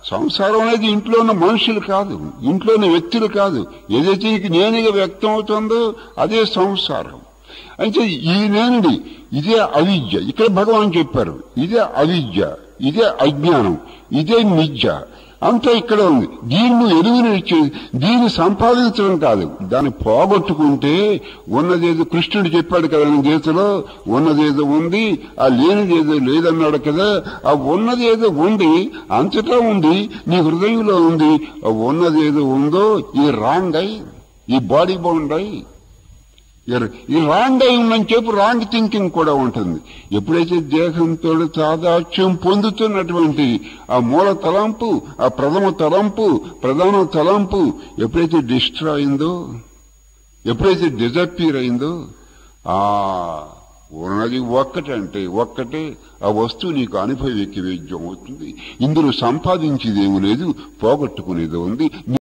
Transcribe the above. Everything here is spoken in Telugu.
సంసారం అనేది ఇంట్లో ఉన్న మనుషులు కాదు ఇంట్లో ఉన్న వ్యక్తులు కాదు ఏదైతే నీకు నేనుగా వ్యక్తం అవుతుందో అదే సంసారం అయితే ఈ నేనుడి ఇదే అవిద్య ఇక్కడ భగవాన్ చెప్పారు ఇదే అవిద్య ఇదే అజ్ఞానం ఇదే మిథ్య అంతా ఇక్కడ ఉంది దీన్ని ఎరువుని ఇచ్చి దీన్ని సంపాదించడం కాదు దాన్ని పోగొట్టుకుంటే ఉన్నదేదో కృష్ణుడు చెప్పాడు కదా గీతలో ఉన్నదేదో ఉంది ఆ లేనిదేదో లేదన్నాడు కదా ఆ ఉన్నదేదో ఉంది అంతటా ఉంది నీ హృదయంలో ఉంది ఆ ఉన్నదేదో ఉందో ఈ రాంగ్ అయి ఈ బాడీ బౌండ్ అయి ఎర్- ఈ రాంగ్ అయి ఉందని చెప్పి రాంగ్ థింకింగ్ కూడా ఉంటుంది ఎప్పుడైతే దేహంతో తాదాత్యం పొందుతున్నటువంటి ఆ మూల తలంపు ఆ ప్రథమ తలంపు ప్రధాన తలంపు ఎప్పుడైతే డిస్ట్రాయ్ అయిందో ఎప్పుడైతే డిజపీర్ అయిందో ఆ ఉన్నది ఒక్కటంటే ఒక్కటే ఆ వస్తువు నీకు అనుభవీకి వేద్యం అవుతుంది ఇందులో సంపాదించేదేమీ లేదు పోగొట్టుకునేది ఉంది